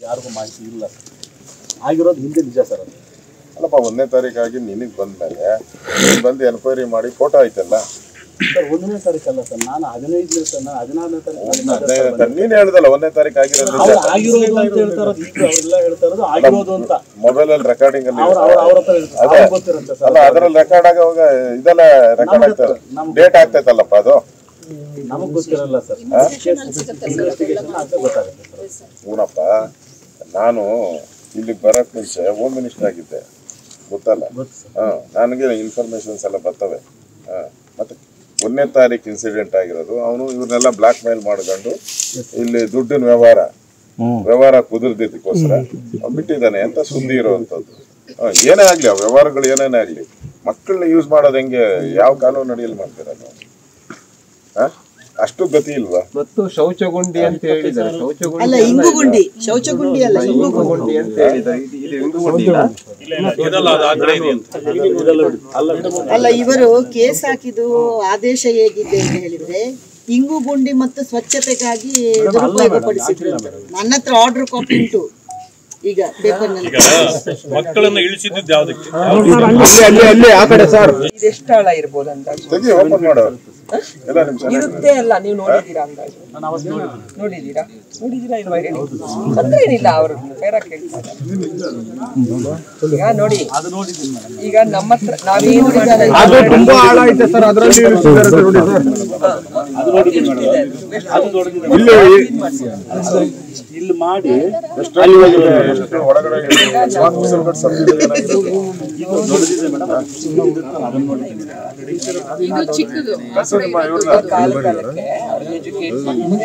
ಯಾರಿಗೂ ಮಾಹಿತಿ ಇಲ್ಲ ಸರ್ ಆಗಿರೋದು ಹಿಂದೆ ನಿಜ ಸರ್ ಅದು ಅಲ್ಲಪ್ಪ ಒಂದನೇ ತಾರೀಕಾಗಿ ನಿನಗೆ ಬಂದ್ಮೇಲೆ ನೀನ್ ಬಂದು ಎನ್ಕ್ವೈರಿ ಮಾಡಿ ಫೋಟೋ ಐತಲ್ಲ ಸರ್ ಒಂದನೇ ತಾರೀಕು ಅಲ್ಲ ಸರ್ ನಾನು ಹದಿನೈದನೇ ಸರ್ ನಾನು ಹದಿನಾರನೇ ಹದಿನೈದನೇ ತಾರೀಕು ತಾರೀಕು ನೀನ್ ಹೇಳ್ದಲ್ಲ ಒಂದನೇ ತಾರೀಕು ಆಗಿರೋದು ಅವ್ರು ಆಗಿರೋದು ಅಂತ ಹೇಳ್ತಾ ಇರೋದು ಈಗ ಅವರೆಲ್ಲ ಹೇಳ್ತಾ ಇರೋದು ಆಗಿರೋದು ಅಂತ ಮೊಬೈಲ್ ಅಲ್ಲಿ ರೆಕಾರ್ಡಿಂಗ್ ಅಲ್ಲಿ ಅವ್ರ ಅವ್ರ ಅವ್ರ ಹತ್ರ ಇರುತ್ತೆ ಅದೇ. ಅವ್ರಿಗೆ ಗೊತ್ತಿರುತ್ತೆ ಸರ್ ಅಲ್ಲ ಅದ್ರಲ್ಲಿ ರೆಕಾರ್ಡ್ ಆಗೋವಾಗ ಇದೆಲ್ಲ ರೆಕಾರ್ಡ್ ಆಗ್ತದೆ ನಮ್ಗೆ- ಡೇಟ್ ಆಗ್ತೈತಲ್ಲಪ್ಪ ಅದು ನಮಗ್ ಗೊತ್ತಿರಲ್ಲ ಸರ್ ಇನ್ವೆಸ್ಟಿಗೇಷನ್ ಅಂತ ಗೊತ್ತಾಗುತ್ತೆ ಸರ್ ಹೂನಪ್ಪ ನಾನು ಇಲ್ಲಿಗೆ ಬರಕ್ ಮುಂಚೆ ಹೋಮ್ ಮಿನಿಸ್ಟರ್ ಆಗಿದ್ದೆ ಗೊತ್ತಲ್ಲ ಗೊತ್ತು ಸರ್ ಹಾ ನನಗೆ ಇನ್ಫಾರ್ಮೇಶನ್ಸ್ ಎಲ್ಲ ಬರ್ತವೆ ಹಾ ಮತ್ತೆ ಒಂದನೇ ತಾರೀಕು ಇನ್ಸಿಡೆಂಟ್ ಆಗಿರೋದು ಅವನು ಇವ್ರನ್ನೆಲ್ಲ ಬ್ಲಾಕ್ ಮೇಲ್ ಮಾಡ್ಕೊಂಡು ಇಲ್ಲಿ ದುಡ್ಡಿನ ವ್ಯವಹಾರ ವ್ಯವಹಾರ ಕುದುರ್ದಿದ್ದಕ್ಕೋಸ್ಕರ ಅವ್ನು ಬಿಟ್ಟಿದ್ದಾನೆ ಅಂತ ಸುದ್ದಿ ಇರುವಂಥದ್ದು ಹಾ, ಏನೇ ಆಗ್ಲಿ ಆ ವ್ಯವಹಾರಗಳು ಏನೇನೇ ಆಗ್ಲಿ ಮಕ್ಕಳನ್ನ ಯೂಸ್ ಮಾಡೋದು ಹೆಂಗೆ ಯಾವ ಕಾನೂನು ಅಡಿಯಲ್ಲಿ ಮಾಡ್ತೀರ ನೀವು ಹಾ? ಅಷ್ಟು ಗತಿ ಇಲ್ವಾ ಮತ್ತು ಶೌಚಗುಂಡಿ ಅಂತ ಹೇಳಿದ್ದಾರೆ ಶೌಚಗುಂಡಿ ಅಲ್ಲ ಇಂಗುಗುಂಡಿ ಶೌಚಗುಂಡಿ ಅಲ್ಲ ಇಂಗುಗುಂಡಿ ಇಂಗುಗುಂಡಿ ಅಂತ ಹೇಳಿದ್ದಾರೆ ಇದು ಇದು ಇಂಗುಗುಂಡಿ ಇಲ್ಲ? ಅಲ್ಲ ಇವರು ಕೇಸ್ ಹಾಕಿದ್ದು ಆದೇಶ ಹೇಗಿದೆ ಅಂತ ಹೇಳಿದ್ರೆ ಇಂಗುಗುಂಡಿ ಮತ್ತು ಸ್ವಚ್ಛತೆಗಾಗಿ ದುರುಪಯೋಗ ಪಡಿಸಿದ್ರು ಅಂತ. ನನ್ನ ಹತ್ರ ಆರ್ಡರ್ ಕಾಪಿ ಉಂಟು ಈಗ ಪೇಪರ್ನಲ್ಲಿ ಮಕ್ಕಳನ್ನ ಇಳಿಸಿದ್ದು ಯಾವ್ದಕ್ಕೆ ಇದೆಷ್ಟು ಆಳ ಇರ್ಬೋದು ಅಂದಾಜು ತೆಗಿ ಓಪನ್ ಮಾಡೋ ಎಲ್ಲ ನಿಮ್ ಚೆನ್ನಾಗಿ ಇರುತ್ತೆ ಅಲ್ಲ ನೀವು ನೋಡಿದೀರಾ ಅಂದಾಜು ನೋಡಿದೀರಾ ನೋಡಿದೀರಾ ಇಲ್ವಾ ಹೇಳಿ ತೊಂದ್ರೆ ಏನಿಲ್ಲ ಅವರು ಫೇರ ಕೇಳ್ತಾರೆ ಈಗ ನೋಡಿ ಈಗ ನಮ್ಮ ಹತ್ರ ನಾವೇನು ಅದು ತುಂಬಾ ಆಳ ಐತೆ ಸರ್ ಅದರಲ್ಲಿ ಇಳಿಸಿದ್ದಾರೆ ನೋಡಿ ಸರ್ ಇಲ್ಲಿ ಮಾಡಿ ಎಷ್ಟು ಎಷ್ಟು ಒಳಗಡೆ ಸ್ಮಾರ್ಟ್ ಫೆಸಿಲಿಟಿ ಸಬ್ಸಿಡಿ ಏನಾಗಿದೆ ದೊಡ್ಡದಿದೆ ಮೇಡಮ್ ಕಳ್ಸು ನಿಮ್ಮ ಇವ್ರನ್ನ ಕಾಲ ಕಾಲಕ್ಕೆ ಎಜುಕೇಟ್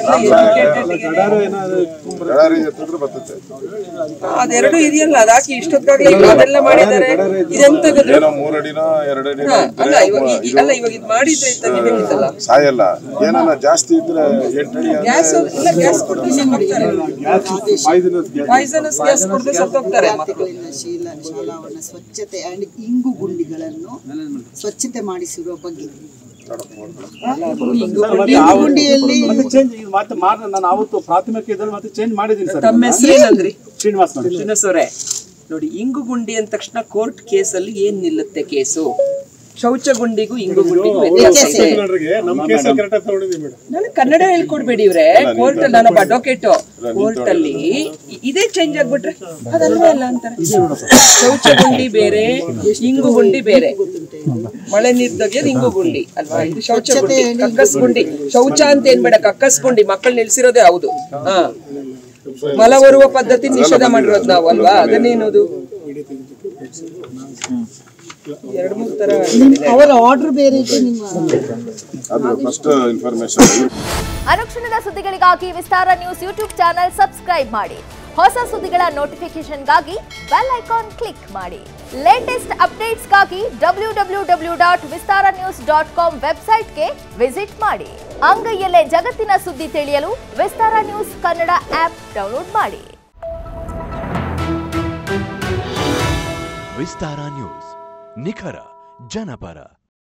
ಬಳ್ಳಾರಿ ಎತ್ತಿದ್ರೆ ಬರ್ತೈತೆ ಅದೆರಡು ಇದೆಯಲ್ಲ ಅದಾಕಿ ಇಷ್ಟೊತ್ತಾಗ್ಲಿ ಈಗ ಅದೆಲ್ಲ ಮಾಡಿದ್ದಾರೆ ಇದೆಂತದ್ದು ಏನೋ ಮೂರಡಿನೋ ಎರಡಡಿನೋ ಹಾ, ಅಲ್ಲ ಇದ್ರೆ ಇವಾಗ ಈ- ಅಲ್ಲ ಇವಾಗ ಇದು ಮಾಡಿದ್ರೆ ತೆಗಿಬೇಕಿತ್ತಲ್ಲ ಸಾಯಲ್ಲ ಏನಾನ ಜಾಸ್ತಿ ಇದ್ರೆ ಎಂಟಡಿ ಗ್ಯಾಸ್ ಇಲ್ಲ ಗ್ಯಾಸ್ ಕೊಟ್ಟು ಸತ್ತೋಗ್ತಾರೆ ಪಾಯ್ಸನಸ್ ಗ್ಯಾಸ್ ಕೊಟ್ಟು ಸತ್ತೋಗ್ತಾರೆ ಮಕ್ಕಳು ವಿದ್ಯಾರ್ಥಿಗಳಿಂದ ಶೀಲ ಶಾಲಾವರಣ ಸ್ವಚ್ಛತೆ ಅಂಡ್ ಇಂಗುಗುಂಡಿಗಳನ್ನು ಸ್ವಚ್ಛತೆ ಮಾಡಿಸಿರುವ ಬಗ್ಗೆ ಇಂಗುಗುಂಡಿಯಲ್ಲಿ ಮತ್ತೆ ಚೇಂಜ್ ಮತ್ತೆ ಮಾಡ ನಾನು ಅವತ್ತು ಪ್ರಾಥಮಿಕ ಇದ್ರಲ್ಲಿ ಮತ್ತೆ ಚೇಂಜ್ ಮಾಡಿದ್ದೀನಿ ಸರ್ ತಮ್ಮ ಹೆಸರೇನಂದ್ರಿ ಶ್ರೀನಿವಾಸ್ ನೋಡಿ ಶ್ರೀನಿವಾಸವ್ರೆ ನೋಡಿ ಇಂಗುಗುಂಡಿ ಅಂದ ತಕ್ಷಣ ಕೋರ್ಟ್ ಕೇಸಲ್ಲಿ ಏನ್ ನಿಲ್ಲುತ್ತೆ ಕೇಸು ಶೌಚಗುಂಡಿಗೂ ಇಂಗುಗುಂಡಿಗೂ ವ್ಯತ್ಯಾಸ ಇದೆ ನನಗೆ ಕನ್ನಡ ಹೇಳ್ಕೊಡ್ಬೇಡಿ ಇವ್ರೆ ಕೋರ್ಟ್ ಅಲ್ಲಿ ನಾನೊಬ್ಬ ಅಡ್ವೊಕೇಟ್ ಕೋರ್ಟ್ ಅಲ್ಲಿ ಇ- ಇದೇ ಚೇಂಜ್ ಆಗ್ಬಿಟ್ರೆ ಅದಲ್ವೇ ಅಲ್ಲ ಅಂತಾರೆ ಶೌಚಗುಂಡಿ ಬೇರೆ ಇಂಗುಗುಂಡಿ ಬೇರೆ ಮಳೆ ನೀರ್ ತೆಗಿಯೋದು ಇಂಗುಗುಂಡಿ ಅಲ್ವಾ ಇದು ಶೌಚಗುಂಡಿ ಕಕ್ಕಸ್ಗುಂಡಿ ಶೌಚ ಅಂತ ಏನ್ ಬೇಡ ಕಕ್ಕಸ್ಗುಂಡಿ ಮಕ್ಕಳು ನಿಲ್ಸಿರೋದೇ ಹೌದು ಹಾ ಮಲ ಬರುವ ಪದ್ಧತಿ ನಿಷೇಧ ಮಾಡಿರೋದು ನಾವು ಅಲ್ವಾ ಅದನ್ನೇನದು ಎರಡ್ ಮೂರ್ ತರ ಅವರ ಆರ್ಡರ್ ಬೇರೆ ಇತ್ತು ನಿಮ್ಮ ಅದು ಫಸ್ಟ್ ಇನ್ಫಾರ್ಮೇಶನ್ ಅನುಕ್ಷಣದ ಸುದ್ದಿಗಳಿಗಾಗಿ Vistara news YouTube channel subscribe ಮಾಡಿ ಹೊಸ ಸುದ್ದಿಗಳ ನೋಟಿಫಿಕೇಶನ್ಗಾಗಿ ಬೆಲ್ ಐಕಾನ್ ಕ್ಲಿಕ್ ಮಾಡಿ ಲೇಟೆಸ್ಟ್ ಅಪ್ಡೇಟ್ಸ್ಗಾಗಿ W W W dot Vistara news dot com ವೆಬ್ಸೈಟ್ಗೆ ವಿಸಿಟ್ ಮಾಡಿ ಅಂಗೈಯಲ್ಲೇ ಜಗತ್ತಿನ ಸುದ್ದಿ ತಿಳಿಯಲು Vistara news Kannada app download ಮಾಡಿ ವಿಸ್ತಾರ ನ್ಯೂಸ್ ನಿಖರ ಜನಪರ